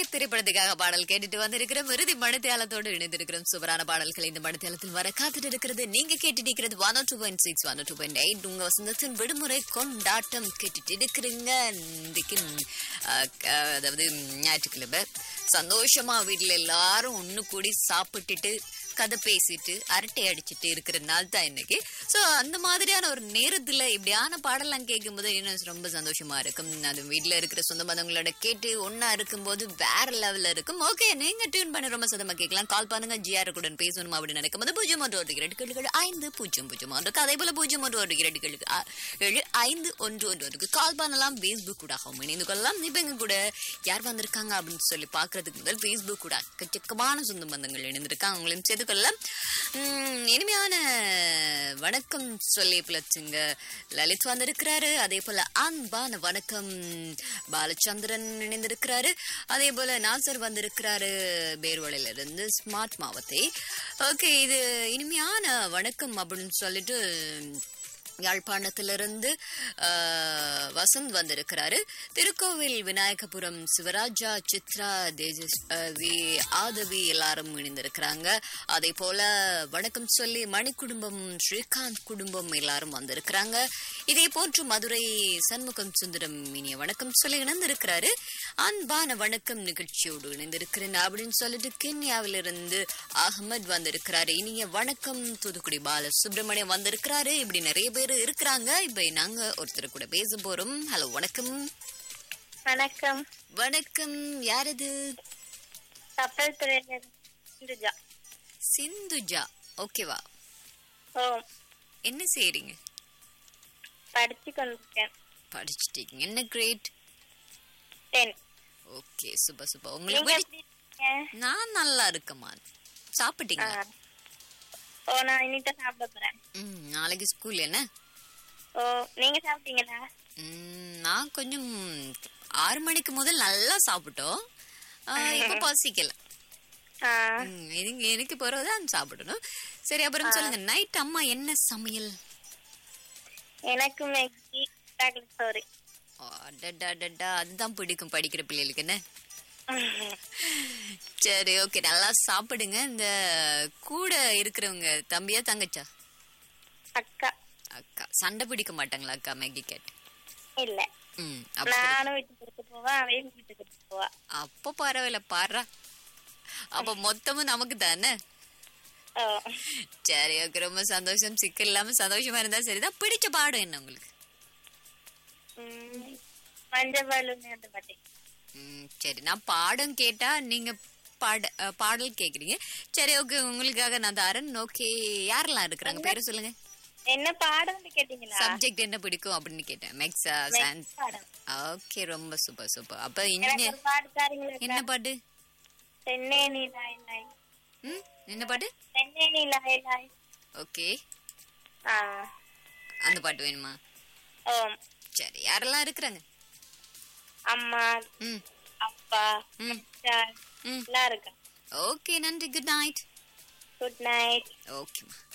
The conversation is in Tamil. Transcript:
திரைப்படத்துக்காக பாடல் கேட்டுட்டு வந்திருக்கிறோம் இறுதி மணித்தியாலத்தோடு இணைந்திருக்கிறோம் சூப்பரான பாடல்கள் இந்த மணித்தியாலத்தில் வர காத்துட்டு இருக்கிறது நீங்க கேட்டுட்டு இருக்கிறது one two point six one two point eight உங்க வசந்தத்தின் விடுமுறை கொண்டாட்டம் கேட்டுட்டு இருக்கிறீங்க இன்றைக்கு அஹ், அஹ், அதாவது ஞாயிற்றுக்கிழமை சந்தோஷமா வீட்டுல எல்லாரும் ஒண்ணு கூடி சாப்பிட்டுட்டு கதை பேசிட்டு அரட்டை அடிச்சிட்டு இருக்கிற நாள் தான் இன்னைக்கு சோ அந்த மாதிரியான ஒரு நேரத்துல இப்படியான பாடலாம் கேட்கும்போது இன்னும் ரொம்ப சந்தோஷமா இருக்கும் அது வீட்ல இருக்கிற சொந்த பந்தங்களோட கேட்டு ஒன்னா இருக்கும்போது வேற லெவல்ல இருக்கும் ஓகே நீங்க டியூன் பண்ணி ரொம்ப சதமா கேட்கலாம் கால் பண்ணுங்க ஜிஆர் கூட பேசணும் அப்படின்னு நினைக்கும் போது பூஜ்ஜியம் ஒன்று ஒன்று இரண்டு கேள்விகள் ஐந்து பூஜ்ஜியம் பூஜ்ஜியம் ஒன்று அதே போல பூஜ்ஜியம் ஒன்று ஒன்று இரண்டு கேள்வி ஏழு ஐந்து ஒன்று ஒன்று ஒன்றுக்கு கால் பண்ணலாம் ஃபேஸ்புக் கூட இணைந்து கொள்ளலாம் இப்ப எங்க கூட யார் வந்திருக்காங்க அப்படின்னு சொல்லி பாக்குறதுக்கு முதல் ஃபேஸ்புக் கூட அக்கச்சக்கமான சொந்த பந்தங்கள் இணைந்திருக்காங்க அவங்களையும் சேர்த்து கொள்ளலாம் உம், இனிமையான வணக்கம் சொல்லி பிளச்சுங்க லலித் வந்திருக்கிறாரு அதே போல அன்பான வணக்கம் பாலச்சந்திரன் இணைந்திருக்கிறாரு அதே போல நாசர் வந்திருக்கிறாரு பேர்வளையில இருந்து ஸ்மார்ட் மாவத்தை ஓகே இது இனிமையான வணக்கம் அப்படின்னு சொல்லிட்டு யாழ்ப்பாணத்திலிருந்து ஆஹ், வசந்த் வந்திருக்கிறாரு திருக்கோவில் விநாயகபுரம் சிவராஜா சித்ரா தேஜஸ் ஆஹ், வி ஆதவி எல்லாரும் இணைந்திருக்கிறாங்க அதே போல வணக்கம் சொல்லி மணி குடும்பம் ஸ்ரீகாந்த் குடும்பம் எல்லாரும் வந்திருக்கிறாங்க இதே போன்று மதுரை சண்முகம் சுந்தரம் இனிய வணக்கம் சொல்லி இணைந்திருக்கிறாரு அன்பான வணக்கம் நிகழ்ச்சியோடு இணைந்திருக்கிறேன் அப்படின்னு சொல்லிட்டு கென்யாவிலிருந்து அகமது வந்திருக்கிறாரு இனிய வணக்கம் தூத்துக்குடி பால சுப்பிரமணியம் வந்திருக்கிறாரு இப்படி நிறைய பேர் இருக்கிறாங்க இப்ப நாங்க ஒருத்தர் கூட பேச போறோம் ஹலோ வணக்கம் வணக்கம் வணக்கம் யாரது கப்பல் துறையினர் இந்துஜா சிந்துஜா ஓகேவா ஓ என்ன செய்றீங்க படிச்சு கொண்டிருக்கேன் படிச்சிட்டீங்க என்ன great ten okay super super நீங்க உங்களுக்கு எப்படி இருக்கீங்க நான் நல்லா இருக்கேம்மா சாப்பிட்டீங்க ஆ. ஓ நான் இனிதான் சாப்பிட போறேன் ம் நாளைக்கு ஸ்கூல் என்ன ஓ நீங்க சாப்பிட்டீங்களா ம், நான் கொஞ்சம் ஆறு மணிக்கு முதல் நல்லா சாப்பிட்டோம் ஆ, இப்ப பசிக்கல ஆ, ம், எனக்கு எனக்கு பிறகுதான் சாப்பிடணும் சரி அப்புறம் சொல்லுங்க நைட் அம்மா என்ன சமையல் எனக்கு மேகி சாக்லேட் சோறு அடடா அடடா அதுதான் பிடிக்கும் படிக்கிற பிள்ளைகளுக்கு என்ன சரி ஓகே நல்லா சாப்பிடுங்க இந்த கூட இருக்கிறவங்க தம்பியா தங்கச்சா அக்கா அக்கா சண்டை பிடிக்க மாட்டாங்களா அக்கா மேகி கேட் இல்ல ம் அப்ப நானும் வீட்டுக்கு கொடுத்து போவேன் அவையும் வீட்டுக்கு கொடுத்து போவா அப்ப பரவாயில்ல பாடுறா அப்ப மொத்தமும் நமக்கு தானே ஓ சரி ஓகே ரொம்ப சந்தோஷம் சிக்கல் இல்லாம சந்தோஷமா இருந்தா சரிதான் பிடிச்ச பாடம் என்ன உங்களுக்கு ம், மஞ்சள் பலூன் அந்த பாட்டு ம், சரி நான் பாடம் கேட்டா நீங்க பாட அஹ், பாடல் கேக்குறீங்க சரி ஓகே உங்களுக்காக நான் தரேன் ஓகே யாரெல்லாம் இருக்கிறாங்க பேரு சொல்லுங்க என்ன பாடம்னு கேட்டீங்களா சப்ஜெக்ட் என்ன பிடிக்கும் அப்படின்னு கேட்டேன் மேக்ஸா சயின்ஸ் பாடம் ஓகே ரொம்ப சூப்பர் சூப்பர் அப்ப எனக்கு இன்ஜினியர் ஒரு பாட்டு தாரீங்களா என்ன பாட்டு தென்னை நீ லாய் லாய் ம் என்ன பாட்டு தென்னை நீ லாய் லாய் ஓகே ஆ அந்த பாட்டு வேணுமா ஓ சரி யாரெல்லாம் இருக்கிறாங்க அம்மா ம் அப்பா ம் சார் ம் எல்லாம் இருக்கா ஓகே நன்றி குட் நைட் குட் நைட் ஓகேம்மா